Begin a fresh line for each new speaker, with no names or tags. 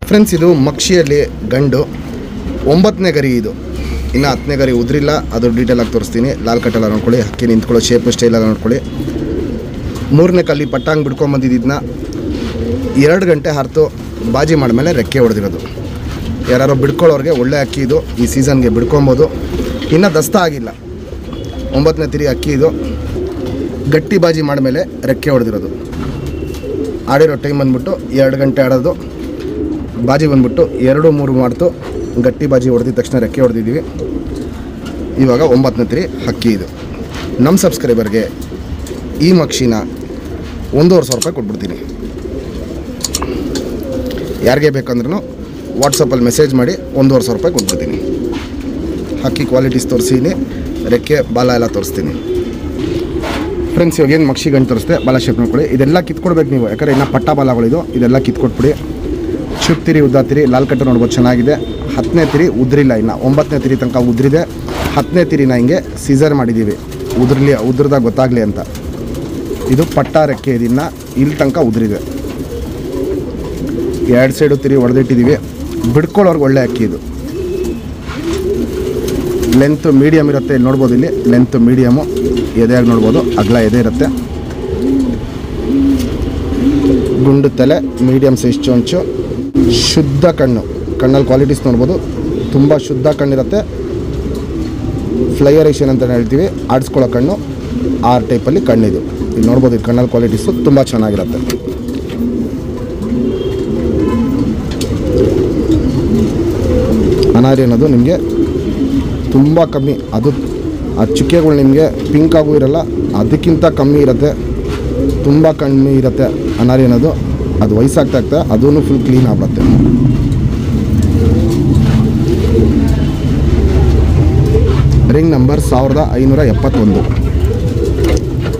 friends ಇದು ಮಕ್ಷಿಯಲ್ಲಿ ಗಂಡು ಒಂಬತ್ತನೇ ಗರಿ ಇದು ಇನ್ನು ಹತ್ತನೇ ಗರಿ ಉದ್ರಿಲ್ಲ ಅದು ಡೀಟೇಲಾಗಿ ತೋರಿಸ್ತೀನಿ ಲಾಲ್ ಕಟ್ಟೆಲ್ಲ ನೋಡ್ಕೊಳ್ಳಿ ಹಕ್ಕಿ ನಿಂತ್ಕೊಳ್ಳೋ ಶೇಪ್ ಸ್ಟೈಲೆಲ್ಲ ನೋಡ್ಕೊಳ್ಳಿ ಮೂರನೇ ಕಲ್ಲಿ ಪಟ್ಟಾಂಗ್ ಬಿಡ್ಕೊಂಬಂದಿದ್ದನ್ನ ಎರಡು ಗಂಟೆ ಹರಿತು ಬಾಜಿ ಮಾಡಿದ್ಮೇಲೆ ರೆಕ್ಕೆ ಹೊಡೆದಿರೋದು ಯಾರು ಬಿಡ್ಕೊಳ್ಳೋರಿಗೆ ಒಳ್ಳೆ ಅಕ್ಕಿ ಇದು ಈ ಸೀಸನ್ಗೆ ಬಿಡ್ಕೊಬೋದು ಇನ್ನೂ ದಸ್ತ ಆಗಿಲ್ಲ ಒಂಬತ್ತನೇ ತಿರಿ ಅಕ್ಕಿ ಇದು ಗಟ್ಟಿ ಬಾಜಿ ಮಾಡಿದ್ಮೇಲೆ ರೆಕ್ಕೆ ಹೊಡೆದಿರೋದು ಆಡಿರೋ ಟೈಮ್ ಬಂದ್ಬಿಟ್ಟು ಎರಡು ಗಂಟೆ ಆಡೋದು ಬಾಜಿ ಬಂದ್ಬಿಟ್ಟು ಎರಡು ಮೂರು ಮಾಡ್ತು ಗಟ್ಟಿ ಬಾಜಿ ಹೊಡೆದಿದ ತಕ್ಷಣ ರೆಕ್ಕೆ ಹೊಡೆದಿದ್ದೀವಿ ಇವಾಗ ಒಂಬತ್ತನೇ ತಿರಿ ಹಕ್ಕಿ ಇದು ನಮ್ಮ ಸಬ್ಸ್ಕ್ರೈಬರ್ಗೆ ಈ ಮಕ್ಷಿನ ಒಂದೂವರೆ ಸಾವಿರ ರೂಪಾಯಿ ಕೊಟ್ಬಿಡ್ತೀನಿ ಯಾರಿಗೆ ಬೇಕಂದ್ರೂ ವಾಟ್ಸಪ್ಪಲ್ಲಿ ಮೆಸೇಜ್ ಮಾಡಿ ಒಂದೂವರೆ ಸಾವಿರ ರೂಪಾಯಿ ಕೊಟ್ಬಿಡ್ತೀನಿ ಹಕ್ಕಿ ಕ್ವಾಲಿಟೀಸ್ ತೋರಿಸ್ತೀನಿ ರೆಕ್ಕೆ ಬಾಲ ಎಲ್ಲ ತೋರಿಸ್ತೀನಿ ಫ್ರೆಂಡ್ಸ್ ಇವಾಗ ಏನು ಮಕ್ಷಿ ಗಂಟು ತೋರಿಸ್ತೆ ಬಾಲ ಶೇಪ್ ನೋಡ್ಕೊಳ್ಳಿ ಇದೆಲ್ಲ ಕಿತ್ಕೊಡ್ಬೇಕು ನೀವು ಯಾಕಂದರೆ ಇನ್ನು ಪಟ್ಟ ಬಾಲಗಳಿದು ಇದೆಲ್ಲ ಕಿತ್ಕೊಟ್ಬಿಡಿ ಚುಪ್ತಿರಿ ಉದ್ದಾತಿರಿ ಲಾಲ್ ಕಟ್ಟು ನೋಡ್ಬೋದು ಚೆನ್ನಾಗಿದೆ ಹತ್ತನೇ ತಿರಿ ಉದ್ರಿಲ್ಲ ಇನ್ನು ಒಂಬತ್ತನೇ ತಿರಿ ತನಕ ಉದ್ರಿದೆ ಹತ್ತನೇ ತಿರಿನ ಹಿಂಗೆ ಸೀಸರ್ ಮಾಡಿದ್ದೀವಿ ಉದ್ರಲಿ ಉದ್ರದಾಗ ಗೊತ್ತಾಗಲಿ ಅಂತ ಇದು ಪಟ್ಟ ರೆಕ್ಕೆ ಇದನ್ನು ಇಲ್ಲಿ ತನಕ ಉದ್ರಿದೆ ಎರಡು ಸೈಡು ತಿರಿ ಹೊಡೆದಿಟ್ಟಿದ್ದೀವಿ ಬಿಡ್ಕೊಳ್ಳೋರ್ಗೆ ಒಳ್ಳೆ ಅಕ್ಕಿ ಇದು ಲೆಂತ್ ಮೀಡಿಯಮ್ ಇರುತ್ತೆ ಇಲ್ಲಿ ನೋಡ್ಬೋದು ಇಲ್ಲಿ ಲೆಂತ್ ಮೀಡಿಯಮು ಎದೆಯಾಗಿ ನೋಡ್ಬೋದು ಅಗಲ ಎದೆ ಇರುತ್ತೆ ಗುಂಡು ತಲೆ ಮೀಡಿಯಮ್ ಸೈಜ್ ಚೊಂಚು ಶುದ್ಧ ಕಣ್ಣು ಕಣ್ಣಲ್ಲಿ ಕ್ವಾಲಿಟೀಸ್ ನೋಡ್ಬೋದು ತುಂಬ ಶುದ್ಧ ಕಣ್ಣಿರುತ್ತೆ ಫ್ಲೈಯರೇಷನ್ ಅಂತ ಹೇಳ್ತೀವಿ ಆಡಿಸ್ಕೊಳ್ಳೋ ಕಣ್ಣು ಆರ್ ಟೈಪಲ್ಲಿ ಕಣ್ಣಿದು ಇಲ್ಲಿ ನೋಡ್ಬೋದು ಇದು ಕಣ್ಣಲ್ಲಿ ಕ್ವಾಲಿಟೀಸು ತುಂಬ ಚೆನ್ನಾಗಿರುತ್ತೆ ಅನಾರಿ ಅನ್ನೋದು ನಿಮಗೆ ತುಂಬ ಕಮ್ಮಿ ಅದು ಆ ಚುಕ್ಕೆಗಳು ನಿಮಗೆ ಪಿಂಕ್ ಆಗೂ ಇರಲ್ಲ ಅದಕ್ಕಿಂತ ಕಮ್ಮಿ ಇರುತ್ತೆ ತುಂಬ ಕಮ್ಮಿ ಇರುತ್ತೆ ಅನಾರಿ ಅನ್ನೋದು ಅದು ವಯಸ್ಸಾಗ್ತಾ ಆಗ್ತಾ ಅದೂ ಫುಲ್ ಕ್ಲೀನ್ ಆಗ್ಬಿಡುತ್ತೆ ರಿಂಗ್ ನಂಬರ್ ಸಾವಿರದ ಐನೂರ ಎಪ್ಪತ್ತೊಂದು